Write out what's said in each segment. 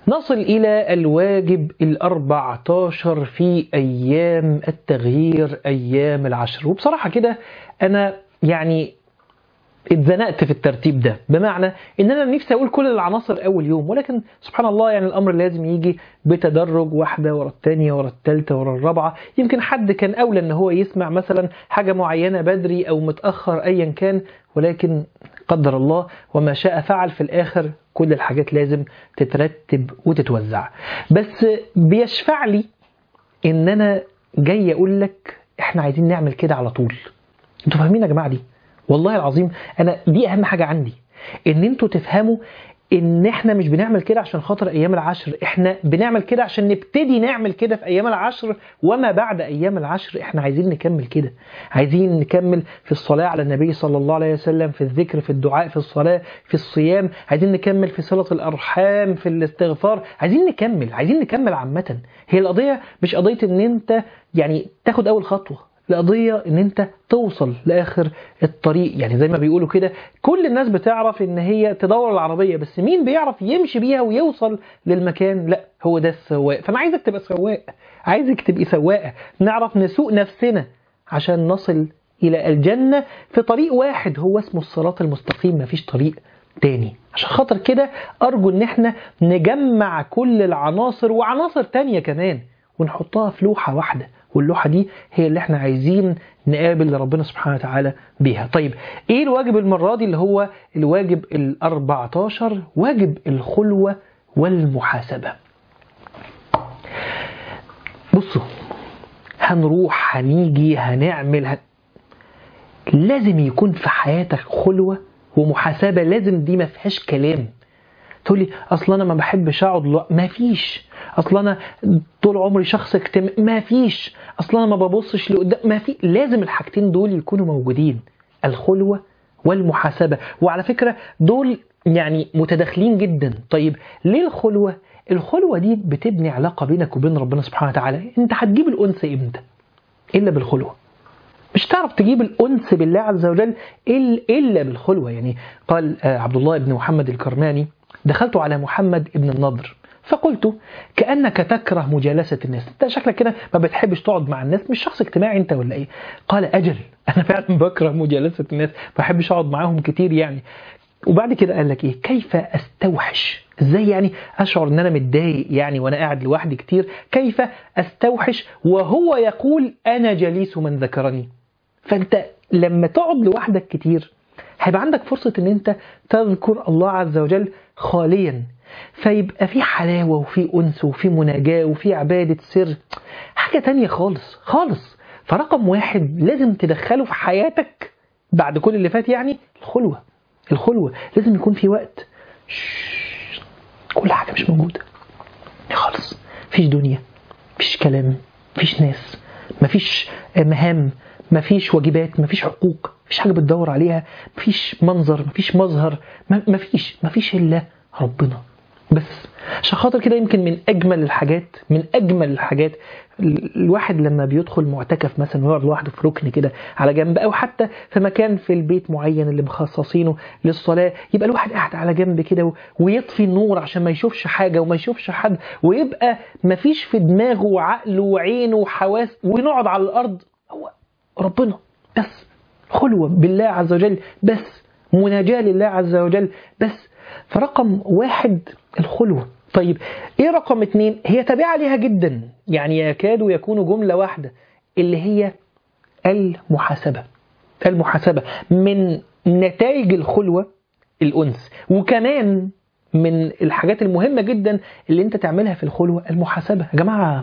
نصل إلى الواجب الأربعتاشر في أيام التغيير أيام العشر وبصراحة كده أنا يعني اتزنقت في الترتيب ده بمعنى ان انا نفسي اقول كل العناصر اول يوم ولكن سبحان الله يعني الامر لازم يجي بتدرج واحده ورا الثانيه ورا الثالثه ورا الرابعه يمكن حد كان اولى ان هو يسمع مثلا حاجه معينه بدري او متاخر ايا كان ولكن قدر الله وما شاء فعل في الاخر كل الحاجات لازم تترتب وتتوزع بس بيشفع لي ان انا جاي اقول لك احنا عايزين نعمل كده على طول انتوا فاهمين يا جماعه دي والله العظيم انا دي اهم حاجه عندي ان انتوا تفهموا ان احنا مش بنعمل كده عشان خاطر ايام العشر احنا بنعمل كده عشان نبتدي نعمل كده في ايام العشر وما بعد ايام العشر احنا عايزين نكمل كده عايزين نكمل في الصلاه على النبي صلى الله عليه وسلم في الذكر في الدعاء في الصلاه في الصيام عايزين نكمل في صله الارحام في الاستغفار عايزين نكمل عايزين نكمل عامه هي القضيه مش قضيه ان انت يعني تاخد اول خطوه القضية ان انت توصل لاخر الطريق يعني زي ما بيقولوا كده كل الناس بتعرف ان هي تدور العربية بس مين بيعرف يمشي بيها ويوصل للمكان لا هو ده السواق فانا عايزك تبقى سواق عايزك تبقي سواقة نعرف نسوق نفسنا عشان نصل الى الجنة في طريق واحد هو اسمه الصراط المستقيم مفيش طريق تاني عشان خاطر كده ارجو ان احنا نجمع كل العناصر وعناصر تانية كمان ونحطها في لوحة واحدة واللوحة دي هي اللي احنا عايزين نقابل ربنا سبحانه وتعالى بيها طيب ايه الواجب المرة دي اللي هو الواجب ال14 واجب الخلوة والمحاسبة بصوا هنروح هنيجي هنعمل هن... لازم يكون في حياتك خلوة ومحاسبة لازم دي ما فيهاش كلام تقولي اصل انا ما بحبش اقعد لو... ما فيش اصل انا طول عمري شخص اجتماعي ما فيش اصل انا ما ببصش لقدام ما في لازم الحاجتين دول يكونوا موجودين الخلوه والمحاسبه وعلى فكره دول يعني متداخلين جدا طيب ليه الخلوه الخلوه دي بتبني علاقه بينك وبين ربنا سبحانه وتعالى انت هتجيب الانس امتى الا بالخلوه مش تعرف تجيب الأنس بالله عز وجل إلا بالخلوة يعني قال عبد الله بن محمد الكرماني دخلت على محمد بن النضر فقلت كأنك تكره مجالسة الناس انت شكلك كده ما بتحبش تقعد مع الناس مش شخص اجتماعي انت ولا ايه قال أجل أنا فعلا بكره مجالسة الناس ما بحبش أقعد معاهم كتير يعني وبعد كده قال لك ايه كيف استوحش ازاي يعني اشعر ان انا متضايق يعني وانا قاعد لوحدي كتير كيف استوحش وهو يقول انا جليس من ذكرني فانت لما تقعد لوحدك كتير هيبقى عندك فرصة ان انت تذكر الله عز وجل خاليا فيبقى في حلاوة وفي أنس وفي مناجاة وفي عبادة سر حاجة تانية خالص خالص فرقم واحد لازم تدخله في حياتك بعد كل اللي فات يعني الخلوة الخلوة لازم يكون في وقت شش. كل حاجة مش موجودة خالص مفيش دنيا مفيش كلام مفيش ناس مفيش مهام مفيش واجبات مفيش حقوق مفيش حاجة بتدور عليها مفيش منظر مفيش مظهر مفيش مفيش إلا ربنا بس عشان خاطر كده يمكن من أجمل الحاجات من أجمل الحاجات الواحد لما بيدخل معتكف مثلا ويقعد لوحده في ركن كده على جنب أو حتى في مكان في البيت معين اللي مخصصينه للصلاة يبقى الواحد قاعد على جنب كده ويطفي النور عشان ما يشوفش حاجة وما يشوفش حد ويبقى مفيش في دماغه وعقله وعينه وحواس ونقعد على الأرض هو ربنا بس خلوة بالله عز وجل بس مناجاة لله عز وجل بس فرقم واحد الخلوة طيب ايه رقم اتنين هي تابعة ليها جدا يعني يكاد يكون جملة واحدة اللي هي المحاسبة المحاسبة من نتائج الخلوة الأنس وكمان من الحاجات المهمة جدا اللي انت تعملها في الخلوة المحاسبة يا جماعة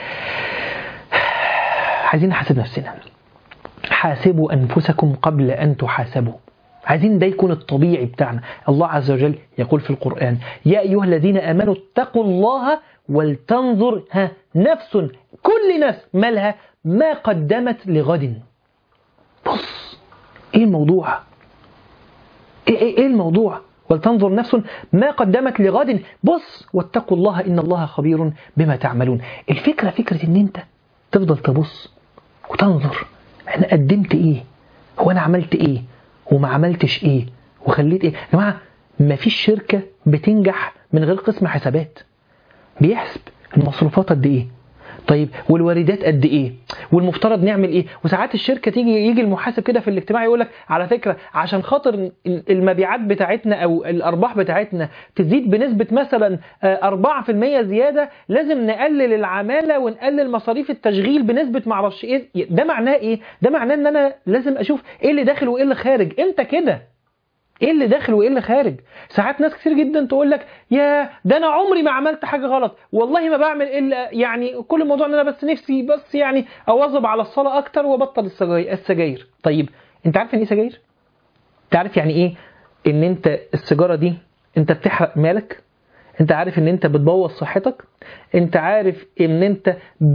عايزين نحاسب نفسنا حاسبوا أنفسكم قبل أن تحاسبوا عايزين ده يكون الطبيعي بتاعنا الله عز وجل يقول في القرآن يا أيها الذين آمنوا اتقوا الله ولتنظر ها نفس كل نفس مالها ما قدمت لغد بص ايه الموضوع ايه, إيه, إيه الموضوع ولتنظر نفس ما قدمت لغد بص واتقوا الله إن الله خبير بما تعملون الفكرة فكرة ان انت تفضل تبص وتنظر انا قدمت ايه هو انا عملت ايه وما عملتش ايه وخليت ايه يا جماعه ما فيش شركه بتنجح من غير قسم حسابات بيحسب المصروفات قد ايه طيب والواردات قد ايه والمفترض نعمل ايه وساعات الشركه تيجي يجي المحاسب كده في الاجتماع يقول لك على فكره عشان خاطر المبيعات بتاعتنا او الارباح بتاعتنا تزيد بنسبه مثلا 4% زياده لازم نقلل العماله ونقلل مصاريف التشغيل بنسبه معرفش ايه ده معناه ايه ده معناه ان انا لازم اشوف ايه اللي داخل وايه اللي خارج انت كده ايه اللي داخل وايه اللي خارج ساعات ناس كتير جدا تقول لك يا ده انا عمري ما عملت حاجه غلط والله ما بعمل الا يعني كل الموضوع ان انا بس نفسي بس يعني اواظب على الصلاه اكتر وابطل السجاير طيب انت عارف يعني ايه سجاير انت عارف يعني ايه ان انت السيجاره دي انت بتحرق مالك انت عارف ان انت بتبوظ صحتك انت عارف ان انت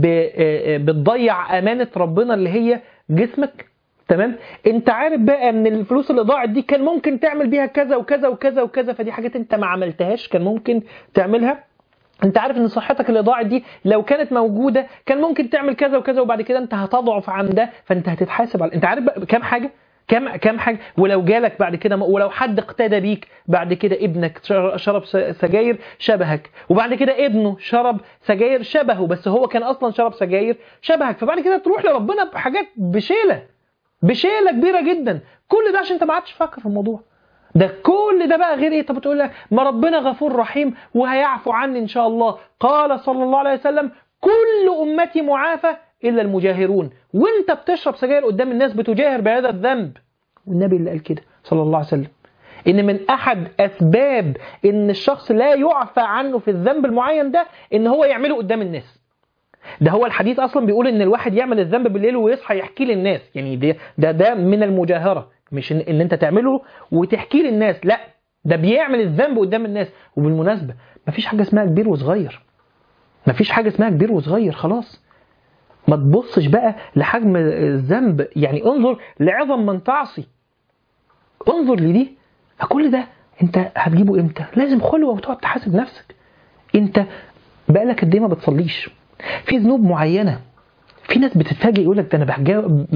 بتضيع امانه ربنا اللي هي جسمك تمام انت عارف بقى ان الفلوس اللي ضاعت دي كان ممكن تعمل بيها كذا وكذا وكذا وكذا فدي حاجات انت ما عملتهاش كان ممكن تعملها انت عارف ان صحتك اللي ضاعت دي لو كانت موجوده كان ممكن تعمل كذا وكذا وبعد كده انت هتضعف عن ده فانت هتتحاسب على انت عارف بقى كام حاجه كم كم حاجه ولو جالك بعد كده ولو حد اقتدى بيك بعد كده ابنك شرب سجاير شبهك وبعد كده ابنه شرب سجاير شبهه بس هو كان اصلا شرب سجاير شبهك فبعد كده تروح لربنا بحاجات بشيله بشيله كبيره جدا كل ده عشان انت ما عادش فاكر في الموضوع ده كل ده بقى غير ايه طب تقول لك ما ربنا غفور رحيم وهيعفو عني ان شاء الله قال صلى الله عليه وسلم كل امتي معافى الا المجاهرون وانت بتشرب سجاير قدام الناس بتجاهر بهذا الذنب والنبي اللي قال كده صلى الله عليه وسلم ان من احد اسباب ان الشخص لا يعفى عنه في الذنب المعين ده ان هو يعمله قدام الناس ده هو الحديث اصلا بيقول ان الواحد يعمل الذنب بالليل ويصحى يحكي للناس يعني ده ده, ده من المجاهره مش ان, إن انت تعمله وتحكي للناس لا ده بيعمل الذنب قدام الناس وبالمناسبه مفيش حاجه اسمها كبير وصغير مفيش حاجه اسمها كبير وصغير خلاص ما تبصش بقى لحجم الذنب يعني انظر لعظم من تعصي انظر لدي فكل ده انت هتجيبه امتى لازم خلوه وتقعد تحاسب نفسك انت بقالك قد ايه ما بتصليش في ذنوب معينه في ناس بتتفاجئ يقول لك ده انا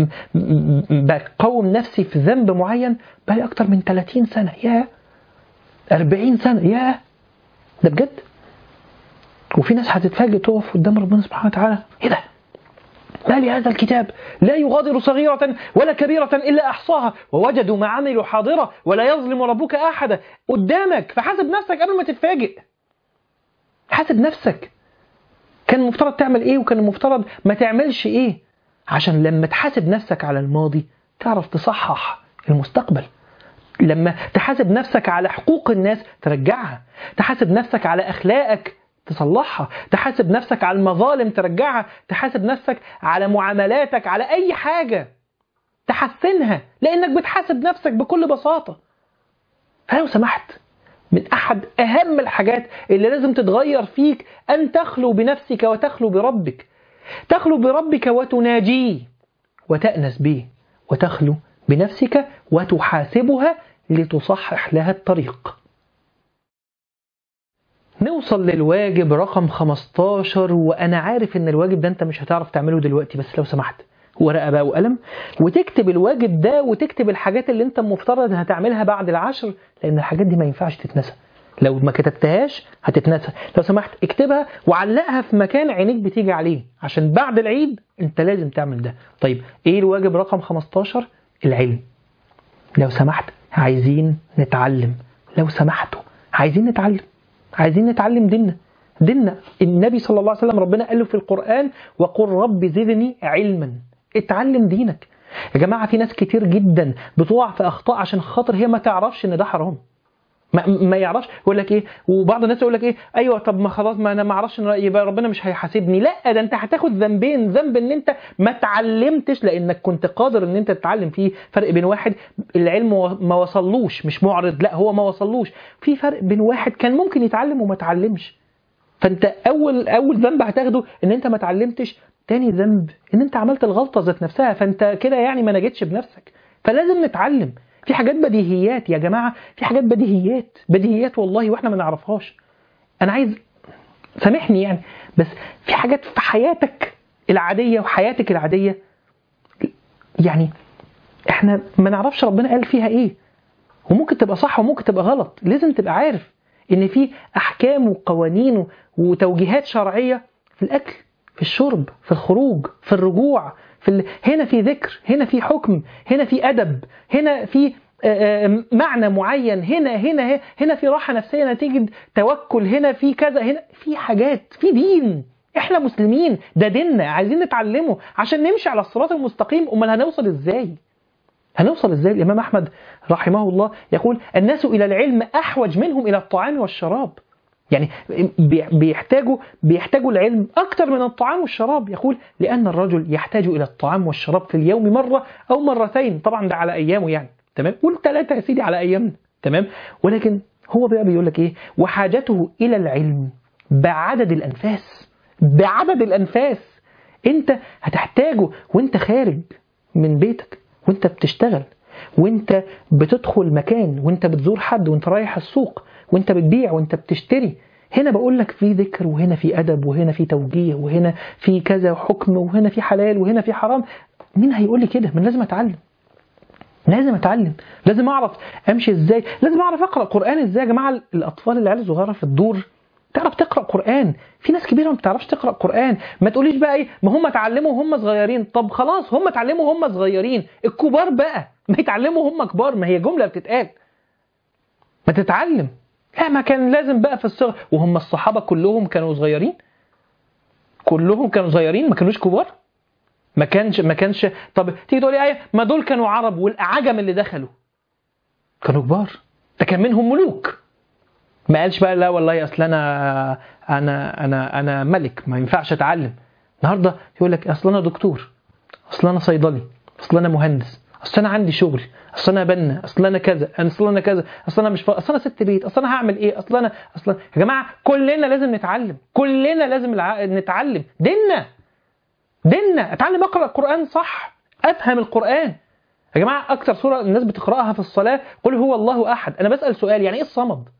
بقوم نفسي في ذنب معين بقالي اكتر من 30 سنه يا 40 سنه يا ده بجد وفي ناس هتتفاجئ تقف قدام ربنا سبحانه وتعالى ايه ده ما لهذا الكتاب لا يغادر صغيرة ولا كبيرة إلا أحصاها ووجدوا ما عملوا حاضرة ولا يظلم ربك أحدا قدامك فحاسب نفسك قبل ما تتفاجئ حاسب نفسك كان المفترض تعمل ايه وكان المفترض ما تعملش ايه عشان لما تحاسب نفسك على الماضي تعرف تصحح المستقبل لما تحاسب نفسك على حقوق الناس ترجعها تحاسب نفسك على أخلاقك تصلحها تحاسب نفسك على المظالم ترجعها تحاسب نفسك على معاملاتك على أي حاجة تحسنها لأنك بتحاسب نفسك بكل بساطة فلو سمحت من أحد أهم الحاجات اللي لازم تتغير فيك أن تخلو بنفسك وتخلو بربك تخلو بربك وتناجيه وتأنس به وتخلو بنفسك وتحاسبها لتصحح لها الطريق نوصل للواجب رقم 15 وأنا عارف إن الواجب ده أنت مش هتعرف تعمله دلوقتي بس لو سمحت ورقة بقى وقلم وتكتب الواجب ده وتكتب الحاجات اللي أنت المفترض هتعملها بعد العشر لأن الحاجات دي ما ينفعش تتنسى لو ما كتبتهاش هتتنسى لو سمحت اكتبها وعلقها في مكان عينيك بتيجي عليه عشان بعد العيد انت لازم تعمل ده طيب ايه الواجب رقم 15 العلم لو سمحت عايزين نتعلم لو سمحتوا عايزين نتعلم عايزين نتعلم ديننا ديننا النبي صلى الله عليه وسلم ربنا قال له في القرآن وقل رب زدني علما اتعلم دينك يا جماعة في ناس كتير جدا بتقع في أخطاء عشان خاطر هي ما تعرفش إن ده حرام ما, ما يعرفش يقول لك ايه وبعض الناس يقول لك ايه ايوه طب ما خلاص ما انا ما اعرفش يبقى ربنا مش هيحاسبني لا ده انت هتاخد ذنبين ذنب ان انت ما اتعلمتش لانك كنت قادر ان انت تتعلم فيه فرق بين واحد العلم ما وصلوش مش معرض لا هو ما وصلوش في فرق بين واحد كان ممكن يتعلم وما اتعلمش فانت اول اول ذنب هتاخده ان انت ما اتعلمتش تاني ذنب ان انت عملت الغلطه ذات نفسها فانت كده يعني ما نجتش بنفسك فلازم نتعلم في حاجات بديهيات يا جماعة في حاجات بديهيات بديهيات والله واحنا ما نعرفهاش انا عايز سامحني يعني بس في حاجات في حياتك العادية وحياتك العادية يعني احنا ما نعرفش ربنا قال فيها ايه وممكن تبقى صح وممكن تبقى غلط لازم تبقى عارف ان في احكام وقوانين وتوجيهات شرعيه في الاكل في الشرب في الخروج في الرجوع في ال... هنا في ذكر هنا في حكم هنا في ادب هنا في معنى معين هنا هنا هنا في راحه نفسيه نتيجه توكل هنا في كذا هنا في حاجات في دين احنا مسلمين ده ديننا عايزين نتعلمه عشان نمشي على الصراط المستقيم امال هنوصل ازاي هنوصل ازاي الامام احمد رحمه الله يقول الناس الى العلم احوج منهم الى الطعام والشراب يعني بيحتاجوا بيحتاجوا العلم اكثر من الطعام والشراب يقول لان الرجل يحتاج الى الطعام والشراب في اليوم مره او مرتين طبعا ده على ايامه يعني تمام قول ثلاثه يا سيدي على ايامنا تمام ولكن هو بقى بيقول لك ايه وحاجته الى العلم بعدد الانفاس بعدد الانفاس انت هتحتاجه وانت خارج من بيتك وانت بتشتغل وانت بتدخل مكان وانت بتزور حد وانت رايح السوق وانت بتبيع وانت بتشتري هنا بقول لك في ذكر وهنا في ادب وهنا في توجيه وهنا في كذا حكم وهنا في حلال وهنا في حرام مين هيقول لي كده من لازم اتعلم لازم اتعلم لازم اعرف امشي ازاي لازم اعرف اقرا قران ازاي يا جماعه الاطفال العيال الصغيره في الدور تعرف تقرا قران في ناس كبيره ما بتعرفش تقرا قران ما تقوليش بقى ايه ما هم اتعلموا وهم صغيرين طب خلاص هم اتعلموا وهم صغيرين الكبار بقى ما يتعلموا وهم كبار ما هي جمله بتتقال ما تتعلم لا ما كان لازم بقى في الصغر وهم الصحابه كلهم كانوا صغيرين كلهم كانوا صغيرين ما كانوش كبار ما كانش ما كانش طب تيجي تقول لي ايه ما دول كانوا عرب والاعجم اللي دخلوا كانوا كبار ده كان منهم ملوك ما قالش بقى لا والله اصل انا انا انا انا ملك ما ينفعش اتعلم النهارده يقول لك اصل انا دكتور اصل انا صيدلي اصل انا مهندس اصل انا عندي شغل اصل انا بنا اصل انا كذا اصل انا كذا اصل انا مش ف... اصل انا ست بيت اصل انا هعمل ايه اصل انا اصل يا جماعه كلنا لازم نتعلم كلنا لازم الع... نتعلم ديننا ديننا اتعلم اقرا القران صح افهم القران يا جماعه اكثر سوره الناس بتقراها في الصلاه قل هو الله احد انا بسال سؤال يعني ايه الصمد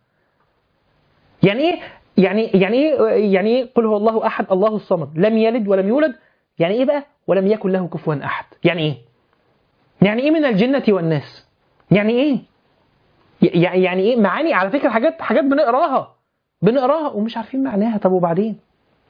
يعني ايه يعني يعني ايه يعني ايه قل هو الله احد الله الصمد لم يلد ولم يولد يعني ايه بقى ولم يكن له كفوا احد يعني ايه يعني ايه من الجنه والناس يعني ايه يعني ايه معاني على فكره حاجات حاجات بنقراها بنقراها ومش عارفين معناها طب وبعدين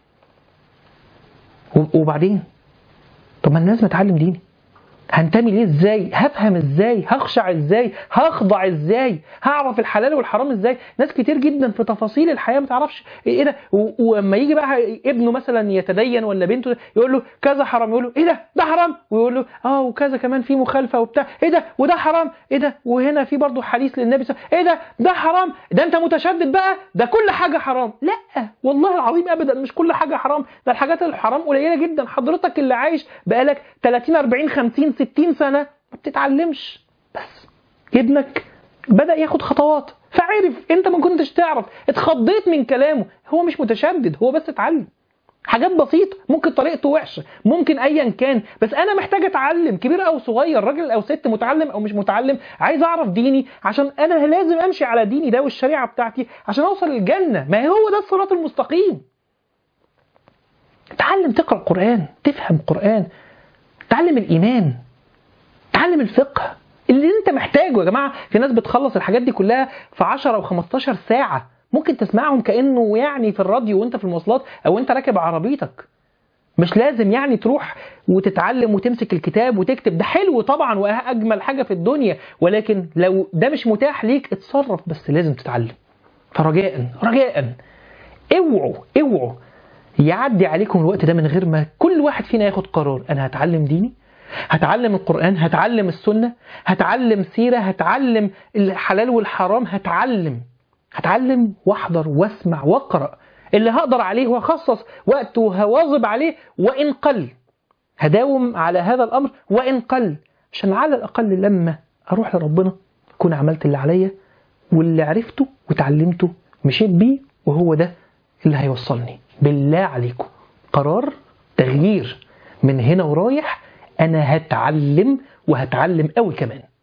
وبعدين طب ما الناس بتعلم ديني هنتمي ليه ازاي هفهم ازاي هخشع ازاي هخضع ازاي هعرف الحلال والحرام ازاي ناس كتير جدا في تفاصيل الحياه ما تعرفش ايه ده ولما يجي بقى ابنه مثلا يتدين ولا بنته يقول له كذا حرام يقول له ايه ده ده حرام ويقول له اه وكذا كمان في مخالفه وبتاع ايه ده وده حرام ايه ده وهنا في برضه حديث للنبي صلى ايه ده ده حرام ده انت متشدد بقى ده كل حاجه حرام لا والله العظيم ابدا مش كل حاجه حرام ده الحاجات الحرام قليله جدا حضرتك اللي عايش بقالك 30 40 50 60 سنة ما بتتعلمش بس ابنك بدأ ياخد خطوات فعرف انت ما كنتش تعرف اتخضيت من كلامه هو مش متشدد هو بس اتعلم حاجات بسيطة ممكن طريقته وحشة ممكن ايا كان بس انا محتاج اتعلم كبير او صغير راجل او ست متعلم او مش متعلم عايز اعرف ديني عشان انا لازم امشي على ديني ده والشريعة بتاعتي عشان اوصل الجنة ما هو ده الصراط المستقيم تعلم تقرأ قرآن تفهم قرآن تعلم الإيمان تعلم الفقه اللي انت محتاجه يا جماعه في ناس بتخلص الحاجات دي كلها في 10 او 15 ساعه ممكن تسمعهم كانه يعني في الراديو وانت في المواصلات او انت راكب عربيتك مش لازم يعني تروح وتتعلم وتمسك الكتاب وتكتب ده حلو طبعا واجمل حاجه في الدنيا ولكن لو ده مش متاح ليك اتصرف بس لازم تتعلم فرجاء رجاء اوعوا اوعوا يعدي عليكم الوقت ده من غير ما كل واحد فينا ياخد قرار انا هتعلم ديني هتعلم القرآن هتعلم السنة هتعلم سيرة هتعلم الحلال والحرام هتعلم هتعلم واحضر واسمع واقرأ اللي هقدر عليه واخصص وقت وهواظب عليه وإن قل هداوم على هذا الأمر وإن قل عشان على الأقل لما أروح لربنا أكون عملت اللي عليا واللي عرفته وتعلمته مشيت بيه وهو ده اللي هيوصلني بالله عليكم قرار تغيير من هنا ورايح انا هتعلم وهتعلم قوي كمان